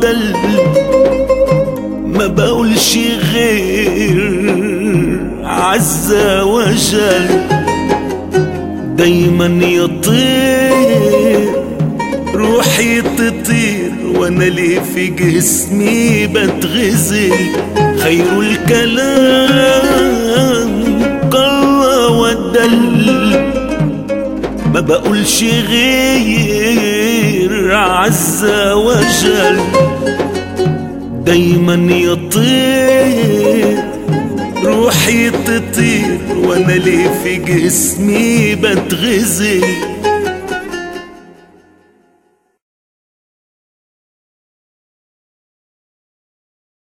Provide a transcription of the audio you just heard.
ودل ما بقولش غير عز وجل دايما يطير روحي تطير وانا ليه في جسمي بتغزل خير الكلام قل ودل ما بقولش غير عز وجل دايما يطير روحي تطير وانا ليه في جسمي بتغزل